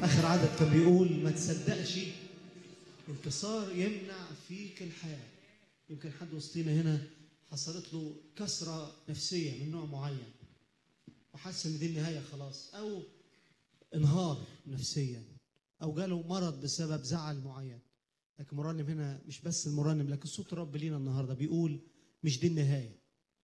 اخر عدد كان بيقول ما تصدقش انتصار يمنع فيك الحياه يمكن حد وسطينا هنا حصلت له كسره نفسيه من نوع معين وحس ان دي النهايه خلاص او انهار نفسيا او جاله مرض بسبب زعل معين لكن مرنم هنا مش بس المرنم لكن صوت الرب لينا النهارده بيقول مش دي النهايه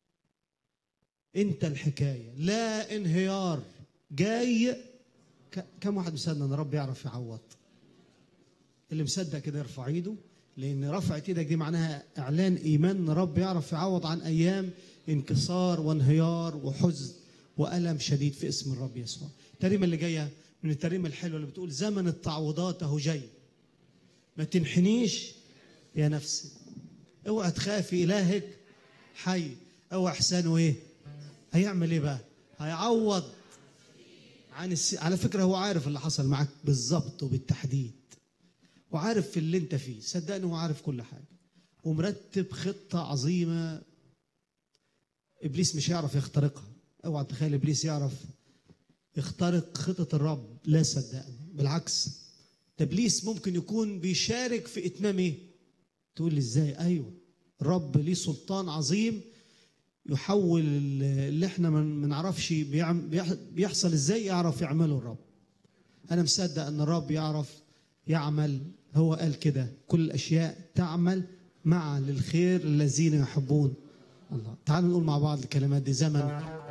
انت الحكايه لا انهيار جاي ك- كم واحد مصدق ان الرب يعرف يعوض اللي مصدق كده يرفع ايده لان رفعت ايدك دي معناها اعلان ايمان ان الرب يعرف يعوض عن ايام انكسار وانهيار وحزن والم شديد في اسم الرب يسوع التريمه اللي جايه من التريمه الحلوه اللي بتقول زمن التعويضات اهو جاي ما تنحنيش يا نفسي اوعى تخافي الهك حي اوعى احسانه ايه هيعمل ايه بقى هيعوض عن الس... على فكره هو عارف اللي حصل معاك بالظبط وبالتحديد وعارف في اللي انت فيه صدقني هو عارف كل حاجه ومرتب خطه عظيمه ابليس مش هيعرف يخترقها اوعى تخيل ابليس يعرف يخترق خطط الرب لا صدقني بالعكس ده ابليس ممكن يكون بيشارك في اتمام ايه تقول لي ازاي ايوه الرب ليه سلطان عظيم يحول اللي احنا ما ما نعرفش بيعم- بيح- بيحصل ازاي يعرف يعمله الرب انا مصدق ان الرب يعرف يعمل هو قال كده كل الاشياء تعمل معا للخير الذين يحبون الله تعالوا نقول مع بعض الكلمات دي زمن